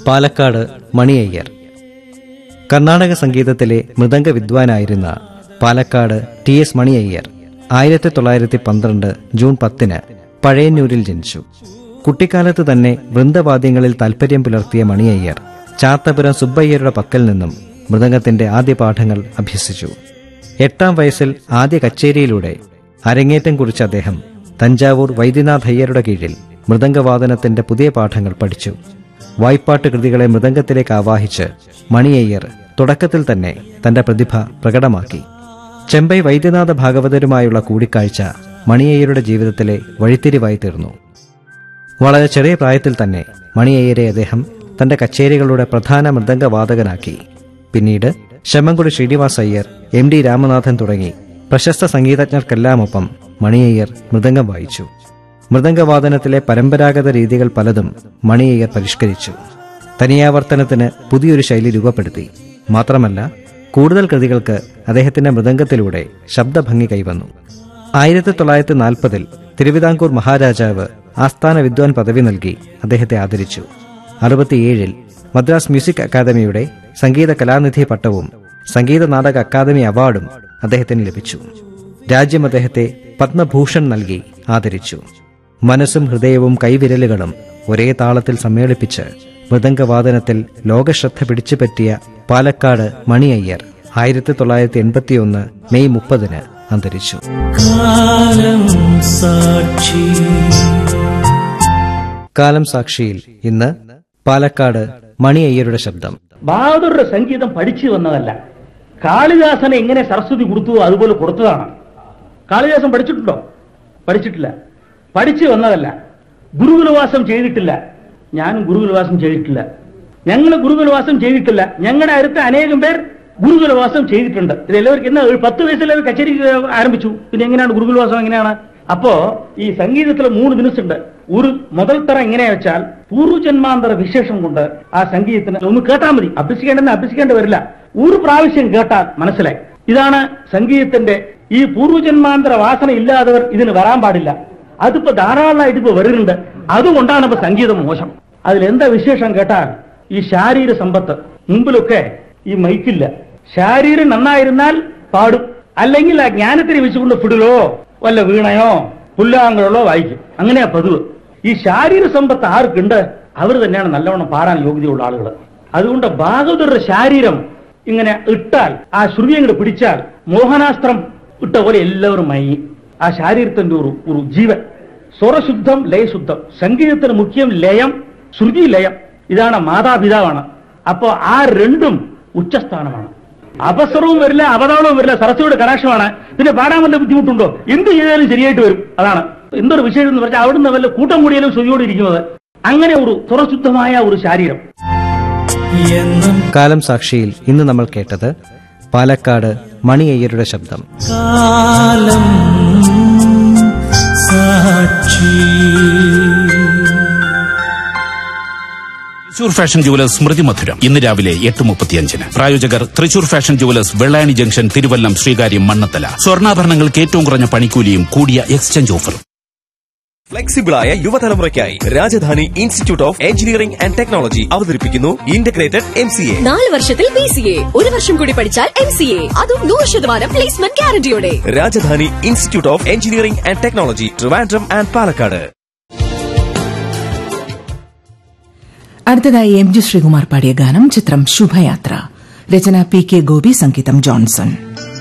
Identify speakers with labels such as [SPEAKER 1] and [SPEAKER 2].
[SPEAKER 1] പാലക്കാട് മണിയയ്യർ കർണാടക സംഗീതത്തിലെ മൃദംഗ വിദ്വാനായിരുന്ന പാലക്കാട് ടി എസ് മണിയയ്യർ ആയിരത്തി തൊള്ളായിരത്തി പന്ത്രണ്ട് ജൂൺ പത്തിന് പഴയന്നൂരിൽ ജനിച്ചു കുട്ടിക്കാലത്ത് തന്നെ വൃന്ദവാദ്യങ്ങളിൽ താൽപര്യം പുലർത്തിയ മണിയയ്യർ ചാത്തപുരം സുബ്ബയ്യരുടെ പക്കൽ നിന്നും മൃദംഗത്തിന്റെ ആദ്യ പാഠങ്ങൾ അഭ്യസിച്ചു എട്ടാം വയസ്സിൽ ആദ്യ കച്ചേരിയിലൂടെ അരങ്ങേറ്റം കുറിച്ച അദ്ദേഹം തഞ്ചാവൂർ വൈദ്യനാഥ് അയ്യരുടെ കീഴിൽ മൃദംഗവാദനത്തിന്റെ പുതിയ പാഠങ്ങൾ പഠിച്ചു വായ്പാട്ട് കൃതികളെ മൃദംഗത്തിലേക്ക് ആവാഹിച്ച് മണിയയ്യർ തുടക്കത്തിൽ തന്നെ തന്റെ പ്രതിഭ പ്രകടമാക്കി ചെമ്പൈ വൈദ്യനാഥ ഭാഗവതരുമായുള്ള കൂടിക്കാഴ്ച മണിയയ്യരുടെ ജീവിതത്തിലെ വഴിത്തിരിവായി തീർന്നു വളരെ ചെറിയ പ്രായത്തിൽ തന്നെ മണിയയ്യരെ അദ്ദേഹം തന്റെ കച്ചേരികളുടെ പ്രധാന മൃദംഗവാദകനാക്കി പിന്നീട് ശമംകുടി ശ്രീനിവാസ് അയ്യർ എം ഡി രാമനാഥൻ തുടങ്ങി പ്രശസ്ത സംഗീതജ്ഞർക്കെല്ലാമൊപ്പം മണിയയ്യർ മൃദംഗം വായിച്ചു മൃദംഗവാദനത്തിലെ പരമ്പരാഗത രീതികൾ പലതും മണിയയ്യർ പരിഷ്കരിച്ചു തനിയാവർത്തനത്തിന് പുതിയൊരു ശൈലി രൂപപ്പെടുത്തി മാത്രമല്ല കൂടുതൽ കൃതികൾക്ക് അദ്ദേഹത്തിന്റെ മൃദംഗത്തിലൂടെ ശബ്ദഭംഗി കൈവന്നു ആയിരത്തി തൊള്ളായിരത്തി നാൽപ്പതിൽ തിരുവിതാംകൂർ മഹാരാജാവ് ആസ്ഥാന വിദ്വാൻ പദവി നൽകി അദ്ദേഹത്തെ ആദരിച്ചു അറുപത്തിയേഴിൽ മദ്രാസ് മ്യൂസിക് അക്കാദമിയുടെ സംഗീത കലാനിധി പട്ടവും സംഗീത നാടക അക്കാദമി അവാർഡും അദ്ദേഹത്തിന് ലഭിച്ചു രാജ്യം അദ്ദേഹത്തെ പത്മഭൂഷൺ നൽകി ആദരിച്ചു മനസ്സും ഹൃദയവും കൈവിരലുകളും ഒരേ താളത്തിൽ സമ്മേളിപ്പിച്ച് മൃദംഗവാദനത്തിൽ ലോകശ്രദ്ധ പിടിച്ചുപറ്റിയ പാലക്കാട് മണിയയ്യർ ആയിരത്തി തൊള്ളായിരത്തി എൺപത്തിയൊന്ന് മെയ് മുപ്പതിന് അന്തരിച്ചു
[SPEAKER 2] കാലം സാക്ഷി
[SPEAKER 1] കാലം സാക്ഷിയിൽ ഇന്ന് പാലക്കാട് മണിയയ്യരുടെ ശബ്ദം
[SPEAKER 3] ബഹാദുരുടെ സംഗീതം പഠിച്ചു വന്നതല്ല കാളിദാസനെ എങ്ങനെ സരസ്വതി കൊടുത്തുവോ അതുപോലെ കൊടുത്തതാണ് കാളിദാസൻ പഠിച്ചിട്ടുണ്ടോ പഠിച്ചിട്ടില്ല പഠിച്ചു വന്നതല്ല ഗുരുകുലവാസം ചെയ്തിട്ടില്ല ഞാനും ഗുരുകുലവാസം ചെയ്തിട്ടില്ല ഞങ്ങൾ ഗുരുകുലവാസം ചെയ്തിട്ടില്ല ഞങ്ങളുടെ അടുത്ത് അനേകം പേർ ഗുരുകുലവാസം ചെയ്തിട്ടുണ്ട് ഇത് എല്ലാവർക്കും എന്നാ ഒരു പത്ത് വയസ്സിൽ കച്ചേരി ആരംഭിച്ചു പിന്നെ എങ്ങനെയാണ് ഗുരുകുലവാസം എങ്ങനെയാണ് അപ്പോ ഈ സംഗീതത്തിൽ മൂന്ന് ദിനസുണ്ട് ഒരു മുതൽ തറ എങ്ങനെയാ വെച്ചാൽ പൂർവ്വജന്മാന്തര വിശേഷം കൊണ്ട് ആ സംഗീതത്തിന് ഒന്ന് കേട്ടാൽ മതി അഭ്യസിക്കേണ്ടെന്ന് അഭ്യസിക്കേണ്ടി വരില്ല ഒരു പ്രാവശ്യം കേട്ടാൽ മനസ്സിലായി ഇതാണ് സംഗീതത്തിന്റെ ഈ പൂർവ്വജന്മാന്തര വാസന ഇല്ലാത്തവർ ഇതിന് വരാൻ പാടില്ല അതിപ്പോ ധാരാളമായിട്ട് ഇപ്പൊ വരുന്നുണ്ട് അതുകൊണ്ടാണ് ഇപ്പൊ സംഗീതം മോശം അതിലെന്താ വിശേഷം കേട്ടാൽ ഈ ശാരീര സമ്പത്ത് മുമ്പിലൊക്കെ ഈ മൈക്കില്ല ശാരീരം നന്നായിരുന്നാൽ പാടും അല്ലെങ്കിൽ ആ ജ്ഞാനത്തിന് വെച്ചുകൊണ്ട് ഫിഡിലോ വല്ല വീണയോ പുല്ലാങ്കുഴലോ വായിക്കും അങ്ങനെയാ പതിവ് ഈ ശാരീര സമ്പത്ത് ആർക്കുണ്ട് അവർ തന്നെയാണ് നല്ലവണ്ണം പാടാൻ യോഗ്യതയുള്ള ആളുകൾ അതുകൊണ്ട് ഭാഗവതരുടെ ശാരീരം ഇങ്ങനെ ഇട്ടാൽ ആ ശ്രുതി അങ്ങോട്ട് പിടിച്ചാൽ മോഹനാസ്ത്രം ഇട്ട പോലെ എല്ലാവരും മയങ്ങി ആ ശാരീരത്തിന്റെ ഒരു ഒരു ജീവൻ സ്വരശുദ്ധം ലയശുദ്ധം സംഗീതത്തിന് മുഖ്യം ലയം ശ്രുതി ലയം ഇതാണ് മാതാപിതാവാണ് അപ്പോ ആ രണ്ടും ഉച്ചസ്ഥാനമാണ് അപസരവും വരില്ല അവതാളവും വരില്ല സരസ്വതിയുടെ കടാക്ഷമാണ് പിന്നെ പാടാൻ വല്ല ബുദ്ധിമുട്ടുണ്ടോ എന്ത് ചെയ്താലും ശരിയായിട്ട് വരും അതാണ് എന്തൊരു വിഷയം എന്ന് പറഞ്ഞാൽ അവിടുന്ന് വല്ല കൂട്ടം കൂടിയാലും ശ്രുതിയോട് ഇരിക്കുന്നത് അങ്ങനെ ഒരു തുറശുദ്ധമായ ഒരു ശാരീരം
[SPEAKER 2] എന്നും
[SPEAKER 1] കാലം സാക്ഷിയിൽ ഇന്ന് നമ്മൾ കേട്ടത് പാലക്കാട് മണിയയ്യരുടെ ശബ്ദം
[SPEAKER 2] കാലം സാക്ഷി
[SPEAKER 4] തൃശൂർ ഫാഷൻ ജുവലേഴ്സ് സ്മൃതി മധുരം ഇന്ന് രാവിലെ എട്ട് മുപ്പത്തിയഞ്ചിന് പ്രായോജകർ Thrissur fashion jewellers Vellayani junction Thiruvallam Sreekaryam Mannanthala സ്വർണ്ണാഭരണങ്ങൾക്ക് ഏറ്റവും കുറഞ്ഞ പണിക്കൂലിയും കൂടിയ എക്സ്ചേഞ്ച് ഓഫറും
[SPEAKER 5] ഫ്ലെക്സിബിളായ യുവതലമുറയ്ക്കായി Rajadhani institute of engineering and technology അവതരിപ്പിക്കുന്നു ഇന്റഗ്രേറ്റഡ് എം സി എ
[SPEAKER 6] നാല് വർഷത്തിൽ ബി സി എ ഒരു വർഷം കൂടി പഠിച്ചാൽ എം സി എ അതും നൂറ് ശതമാനം പ്ലേസ്മെന്റ് ഗ്യാരണ്ടിയോടെ
[SPEAKER 5] Rajadhani institute of engineering and technology Trivandrum and Palakkad
[SPEAKER 7] അടുത്തതായി എം ജി ശ്രീകുമാർ പാടിയ ഗാനം ചിത്രം ശുഭയാത്ര രചന പി കെ ഗോപി സംഗീതം ജോൺസൺ